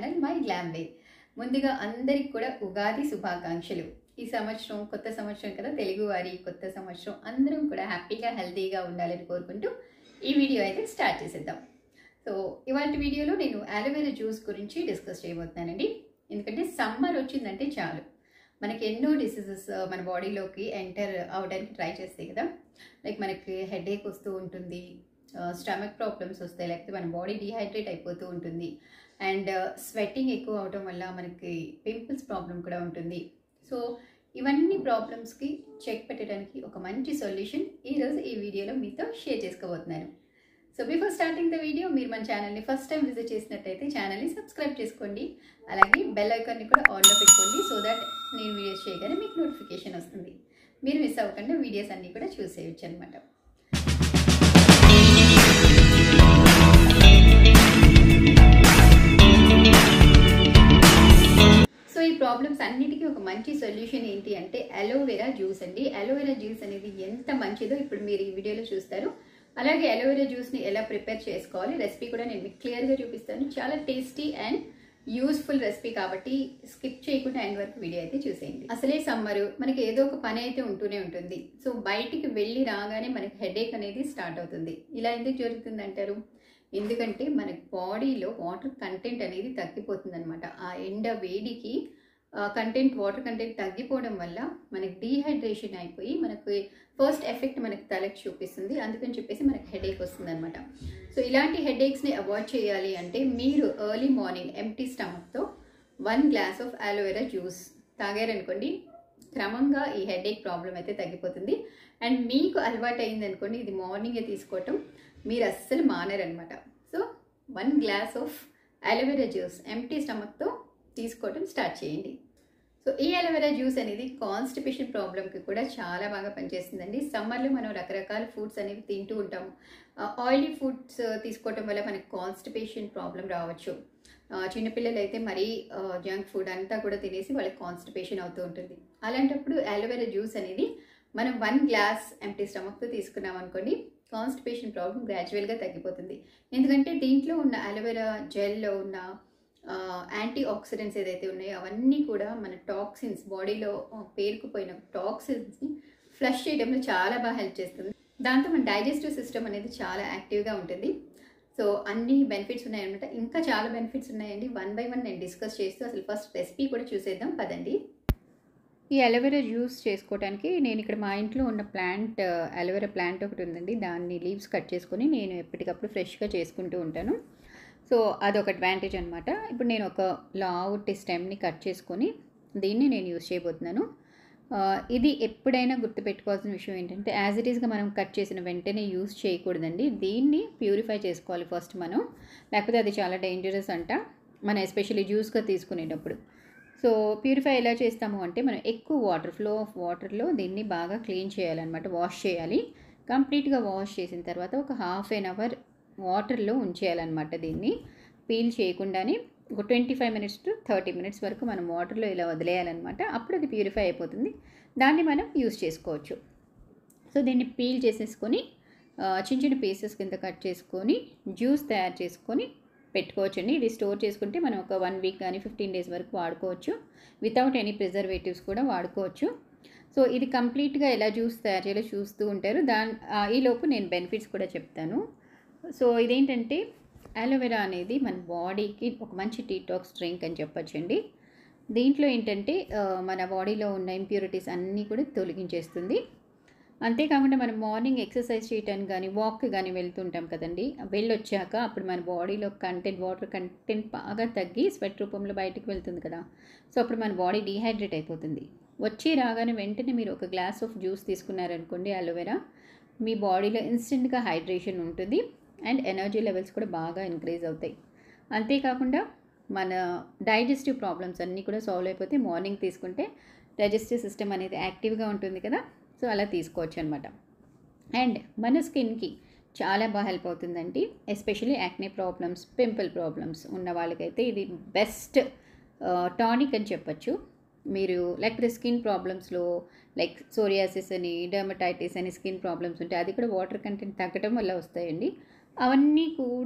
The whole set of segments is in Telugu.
ఛానల్ మై గ్లామ్ వే ముందుగా అందరికి కూడా ఉగాది శుభాకాంక్షలు ఈ సంవత్సరం కొత్త సంవత్సరం కదా తెలుగు వారి కొత్త సంవత్సరం అందరం కూడా హ్యాపీగా హెల్తీగా ఉండాలని కోరుకుంటూ ఈ వీడియో అయితే స్టార్ట్ చేసేద్దాం సో ఇవాళ వీడియోలో నేను అలోవెరా జ్యూస్ గురించి డిస్కస్ చేయబోతున్నానండి ఎందుకంటే సమ్మర్ వచ్చిందంటే చాలు మనకి ఎన్నో డిసీజెస్ మన బాడీలోకి ఎంటర్ అవడానికి ట్రై చేస్తాయి కదా లైక్ మనకి హెడేక్ వస్తూ ఉంటుంది స్టమక్ ప్రాబ్లమ్స్ వస్తాయి లేకపోతే మన బాడీ డిహైడ్రేట్ అయిపోతూ ఉంటుంది అండ్ స్వెట్టింగ్ ఎక్కువ అవడం వల్ల మనకి పింపుల్స్ ప్రాబ్లం కూడా ఉంటుంది సో ఇవన్నీ ప్రాబ్లమ్స్కి చెక్ పెట్టడానికి ఒక మంచి సొల్యూషన్ ఈరోజు ఈ వీడియోలో మీతో షేర్ చేసుకోబోతున్నాను so before starting the video మీరు మన ఛానల్ని ఫస్ట్ టైం విజిట్ చేసినట్టయితే ఛానల్ని సబ్స్క్రైబ్ చేసుకోండి అలాగే బెల్ ఐకాన్ని కూడా ఆన్లో పెట్టుకోండి సో దట్ నేను వీడియోస్ చేయగానే మీకు నోటిఫికేషన్ వస్తుంది మీరు మిస్ అవ్వకుండా వీడియోస్ అన్నీ కూడా చూసేయచ్చు అనమాట సో ఈ ప్రాబ్లమ్స్ అన్నిటికీ ఒక మంచి సొల్యూషన్ ఏంటి అంటే అలోవెరా జ్యూస్ అండి అలోవెరా జ్యూస్ అనేది ఎంత మంచిదో ఇప్పుడు మీరు ఈ వీడియోలో చూస్తారు అలాగే అలోవెరా జ్యూస్ని ఎలా ప్రిపేర్ చేసుకోవాలి రెసిపీ కూడా నేను మీకు క్లియర్గా చూపిస్తాను చాలా టేస్టీ అండ్ యూస్ఫుల్ రెసిపీ కాబట్టి స్కిప్ చేయకుండా ఎండ్ వరకు వీడియో అయితే చూసేయండి అసలే సమ్మర్ మనకి ఏదో ఒక పని అయితే ఉంటూనే ఉంటుంది సో బయటికి వెళ్ళి రాగానే మనకి హెడేక్ అనేది స్టార్ట్ అవుతుంది ఇలా ఎందుకు జరుగుతుంది అంటారు ఎందుకంటే మన బాడీలో వాటర్ కంటెంట్ అనేది తగ్గిపోతుంది అనమాట ఆ ఎండ వేడికి కంటెంట్ వాటర్ కంటెంట్ తగ్గిపోవడం వల్ల మనకి డీహైడ్రేషన్ అయిపోయి మనకి ఫస్ట్ ఎఫెక్ట్ మనకి తలకి చూపిస్తుంది అందుకని చెప్పేసి మనకి హెడేక్ వస్తుంది అనమాట సో ఇలాంటి హెడేక్స్ని అవాయిడ్ చేయాలి అంటే మీరు ఎర్లీ మార్నింగ్ ఎంటీ స్టమక్తో one glass of aloe vera juice తాగారనుకోండి క్రమంగా ఈ హెడేక్ ప్రాబ్లం అయితే తగ్గిపోతుంది అండ్ మీకు అలవాటు అయింది అనుకోండి ఇది మార్నింగే తీసుకోవటం మీరు అస్సలు మానరనమాట so one glass of aloe vera juice empty స్టమక్తో తీసుకోవటం స్టార్ట్ చేయండి సో ఈ అలోవెరా జ్యూస్ అనేది కాన్స్టిపేషన్ ప్రాబ్లమ్కి కూడా చాలా బాగా పనిచేస్తుందండి సమ్మర్లో మనం రకరకాల ఫుడ్స్ అనేవి తింటూ ఉంటాము ఆయిలీ ఫుడ్స్ తీసుకోవటం వల్ల మనకి కాన్స్టిపేషన్ ప్రాబ్లం రావచ్చు చిన్నపిల్లలు అయితే మరీ జంక్ ఫుడ్ అంతా కూడా తినేసి వాళ్ళకి కాన్స్టిపేషన్ అవుతూ ఉంటుంది అలాంటప్పుడు అలోవెరా జ్యూస్ అనేది మనం వన్ గ్లాస్ ఎంటీ స్టమక్తో తీసుకున్నాం అనుకోండి కాన్స్టిపేషన్ ప్రాబ్లం గ్రాడ్యువల్గా తగ్గిపోతుంది ఎందుకంటే దీంట్లో ఉన్న అలోవెరా జెల్లో ఉన్న యాంటీ ఆక్సిడెంట్స్ ఏదైతే ఉన్నాయో అవన్నీ కూడా మన టాక్సిన్స్ బాడీలో పేరుకుపోయిన టాక్సిన్స్ని ఫ్లష్ చేయడంలో చాలా బాగా హెల్ప్ చేస్తుంది దాంతో మన డైజెస్టివ్ సిస్టమ్ అనేది చాలా యాక్టివ్గా ఉంటుంది సో అన్ని బెనిఫిట్స్ ఉన్నాయన్నమాట ఇంకా చాలా బెనిఫిట్స్ ఉన్నాయండి వన్ బై వన్ నేను డిస్కస్ చేస్తూ అసలు ఫస్ట్ రెసిపీ కూడా చూసేద్దాం పదండి ఈ అలోవెరా జ్యూస్ చేసుకోవడానికి నేను ఇక్కడ మా ఇంట్లో ఉన్న ప్లాంట్ అలోవెరా ప్లాంట్ ఒకటి ఉందండి దాన్ని లీవ్స్ కట్ చేసుకొని నేను ఎప్పటికప్పుడు ఫ్రెష్గా చేసుకుంటూ ఉంటాను సో అదొక అడ్వాంటేజ్ అనమాట ఇప్పుడు నేను ఒక లావుటి స్టెమ్ని కట్ చేసుకొని దీన్ని నేను యూస్ చేయబోతున్నాను ఇది ఎప్పుడైనా గుర్తుపెట్టుకోవాల్సిన విషయం ఏంటంటే యాజ్ ఇట్ ఈస్గా మనం కట్ చేసిన వెంటనే యూస్ చేయకూడదండి దీన్ని ప్యూరిఫై చేసుకోవాలి ఫస్ట్ మనం లేకపోతే అది చాలా డేంజరస్ అంట మనం ఎస్పెషల్లీ జ్యూస్గా తీసుకునేటప్పుడు సో ప్యూరిఫై ఎలా చేస్తాము అంటే మనం ఎక్కువ వాటర్ ఫ్లో ఆఫ్ వాటర్లో దీన్ని బాగా క్లీన్ చేయాలన్నమాట వాష్ చేయాలి కంప్లీట్గా వాష్ చేసిన తర్వాత ఒక హాఫ్ ఎన్ అవర్ వాటర్లో ఉంచేయాలన్నమాట దీన్ని పీల్ చేయకుండానే ఒక twenty five minutes to thirty minutes వరకు మనం వాటర్లో ఇలా వదిలేయాలన్నమాట అప్పుడు అది ప్యూరిఫై అయిపోతుంది దాన్ని మనం యూస్ చేసుకోవచ్చు సో దీన్ని పీల్ చేసేసుకొని చిన్న చిన్న పీసెస్ కింద కట్ చేసుకొని జ్యూస్ తయారు చేసుకొని పెట్టుకోవచ్చండి ఇది స్టోర్ చేసుకుంటే మనం ఒక వన్ వీక్ కానీ ఫిఫ్టీన్ డేస్ వరకు వాడుకోవచ్చు వితౌట్ ఎనీ ప్రిజర్వేటివ్స్ కూడా వాడుకోవచ్చు సో ఇది కంప్లీట్గా ఎలా జ్యూస్ తయారు చేయాలో చూస్తూ ఉంటారు దాని ఈలోపు నేను బెనిఫిట్స్ కూడా చెప్తాను సో ఇదేంటంటే అలోవెరా అనేది మన బాడీకి ఒక మంచి టీటాక్స్ డ్రింక్ అని చెప్పొచ్చండి దీంట్లో ఏంటంటే మన బాడీలో ఉన్న ఇంప్యూరిటీస్ అన్నీ కూడా తొలగించేస్తుంది అంతేకాకుండా మనం మార్నింగ్ ఎక్సర్సైజ్ చేయడానికి కానీ వాక్ కానీ వెళ్తుంటాం కదండి వెళ్ళొచ్చాక అప్పుడు మన బాడీలో కంటెంట్ వాటర్ కంటెంట్ బాగా తగ్గి స్వెట్ రూపంలో బయటకు వెళ్తుంది కదా సో అప్పుడు మన బాడీ డీహైడ్రేట్ అయిపోతుంది వచ్చి రాగానే వెంటనే మీరు ఒక గ్లాస్ ఆఫ్ జ్యూస్ తీసుకున్నారనుకోండి అలోవెరా మీ బాడీలో ఇన్స్టెంట్గా హైడ్రేషన్ ఉంటుంది అండ్ ఎనర్జీ లెవెల్స్ కూడా బాగా ఇంక్రీజ్ అవుతాయి అంతేకాకుండా మన డైజెస్టివ్ ప్రాబ్లమ్స్ అన్నీ కూడా సాల్వ్ అయిపోతే మార్నింగ్ తీసుకుంటే డైజెస్టివ్ సిస్టమ్ అనేది యాక్టివ్గా ఉంటుంది కదా సో అలా తీసుకోవచ్చు అనమాట అండ్ మన స్కిన్కి చాలా బాగా హెల్ప్ అవుతుందండి especially acne problems pimple problems ఉన్న వాళ్ళకైతే ఇది బెస్ట్ టానిక్ అని చెప్పచ్చు మీరు లేకపోతే స్కిన్ ప్రాబ్లమ్స్లో లైక్ సోరియాసిస్ అని డర్మటైటిస్ అని స్కిన్ ప్రాబ్లమ్స్ ఉంటే అది కూడా వాటర్ కంటెంట్ తగ్గడం వల్ల వస్తాయండి అవన్నీ కూడా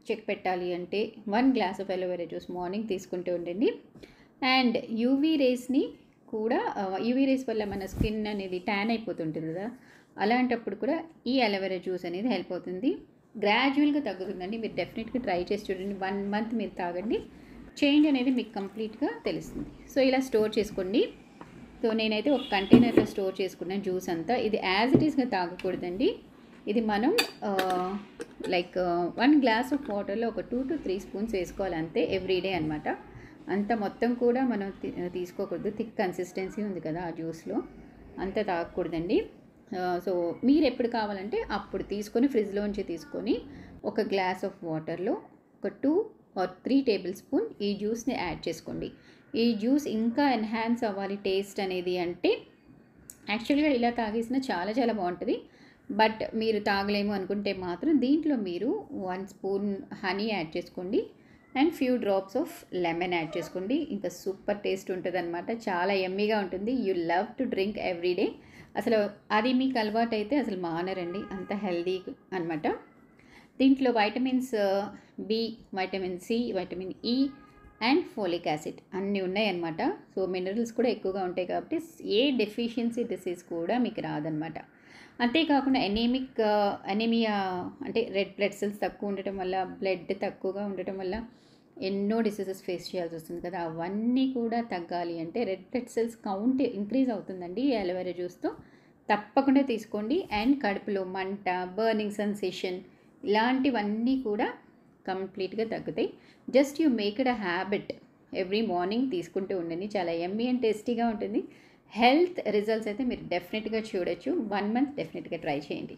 చెక్ పెట్టాలి అంటే one glass of aloe vera juice morning తీసుకుంటూ ఉండండి అండ్ యూవీ రేస్ని కూడా యూవీ రేస్ వల్ల మన స్కిన్ అనేది ట్యాన్ అయిపోతుంటుంది కదా అలాంటప్పుడు కూడా ఈ అలోవెరా జ్యూస్ అనేది హెల్ప్ అవుతుంది గ్రాడ్యువల్గా తగ్గుతుందండి మీరు డెఫినెట్గా ట్రై చేసి చూడండి వన్ మంత్ మీరు తాగండి చేంజ్ అనేది మీకు కంప్లీట్గా తెలుస్తుంది సో ఇలా స్టోర్ చేసుకోండి సో నేనైతే ఒక కంటైనర్లో స్టోర్ చేసుకున్నాను జ్యూస్ అంతా ఇది యాజ్ ఇట్ ఈస్గా తాగకూడదండి ఇది మనం లైక్ వన్ గ్లాస్ ఆఫ్ వాటర్లో ఒక టూ టు త్రీ స్పూన్స్ వేసుకోవాలి అంతే ఎవ్రీడే అనమాట అంత మొత్తం కూడా మనం తీ- తీసుకోకూడదు థిక్ కన్సిస్టెన్సీ ఉంది కదా ఆ జ్యూస్లో అంత తాగకూడదండి సో మీరు ఎప్పుడు కావాలంటే అప్పుడు తీసుకొని ఫ్రిడ్జ్లోంచి తీసుకొని ఒక గ్లాస్ ఆఫ్ వాటర్లో ఒక two or three tablespoon ఈ జ్యూస్ని యాడ్ చేసుకోండి ఈ జ్యూస్ ఇంకా ఎన్హాన్స్ అవ్వాలి టేస్ట్ అనేది అంటే యాక్చువల్గా ఇలా తాగేసిన చాలా చాలా బాగుంటుంది బట్ మీరు తాగలేము అనుకుంటే మాత్రం దీంట్లో మీరు వన్ స్పూన్ హనీ యాడ్ చేసుకోండి and few drops of lemon add చేసుకోండి ఇంకా సూపర్ టేస్ట్ ఉంటుంది అనమాట చాలా ఎమ్మీగా ఉంటుంది you love to drink everyday అసలు అది మీకు అలవాటు అయితే అసలు మానరండి అంత హెల్దీ అనమాట దీంట్లో vitamins B vitamin C vitamin E and folic acid అన్నీ ఉన్నాయన్నమాట సో మినరల్స్ కూడా ఎక్కువగా ఉంటాయి కాబట్టి ఏ డెఫిషియన్సీ డిసీజ్ కూడా మీకు రాదనమాట అంతేకాకుండా ఎనీమిక్ ఎనీమియా అంటే రెడ్ బ్లడ్ సెల్స్ తక్కువ ఉండటం వల్ల బ్లడ్ తక్కువగా ఉండటం వల్ల ఎన్నో డిసీజెస్ ఫేస్ చేయాల్సి వస్తుంది కదా అవన్నీ కూడా తగ్గాలి అంటే red blood cells count increase అవుతుందండి ఈ అలోవెరా జ్యూస్తో తప్పకుండా తీసుకోండి అండ్ కడుపులో మంట బర్నింగ్ సెన్సేషన్ ఇలాంటివన్నీ కూడా కంప్లీట్గా తగ్గుతాయి just you make it a habit every morning తీసుకుంటూ ఉండండి చాలా ఎమ్మీ అండ్ టేస్టీగా ఉంటుంది హెల్త్ రిజల్ట్స్ అయితే మీరు డెఫినెట్గా చూడొచ్చు వన్ మంత్ డెఫినెట్గా ట్రై చేయండి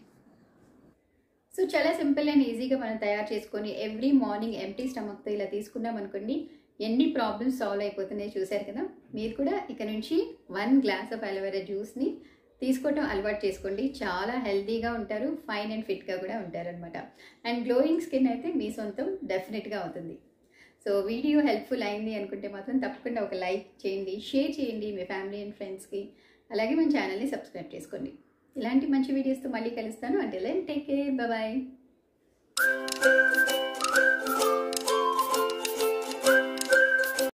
సో చాలా సింపుల్ అండ్ ఈజీగా మనం తయారు చేసుకొని ఎవ్రీ మార్నింగ్ ఎంటీ స్టమక్తో ఇలా తీసుకున్నాం అనుకోండి ఎన్ని ప్రాబ్లమ్స్ సాల్వ్ అయిపోతున్నాయో చూశారు కదా మీరు కూడా ఇక నుంచి వన్ గ్లాస్ ఆఫ్ అలోవెరా జ్యూస్ని తీసుకోవటం అలవాటు చేసుకోండి చాలా హెల్తీగా ఉంటారు ఫైన్ అండ్ ఫిట్గా కూడా ఉంటారనమాట అండ్ గ్లోయింగ్ స్కిన్ అయితే మీ సొంతం డెఫినెట్గా అవుతుంది సో వీడియో హెల్ప్ఫుల్ అయింది అనుకుంటే మాత్రం తప్పకుండా ఒక లైక్ చేయండి షేర్ చేయండి మీ ఫ్యామిలీ అండ్ ఫ్రెండ్స్కి అలాగే మన ఛానల్ని సబ్స్క్రైబ్ చేసుకోండి ఇలాంటి మంచి వీడియోస్తో మళ్ళీ కలుస్తాను అంటే టేక్ కేర్ బాయ్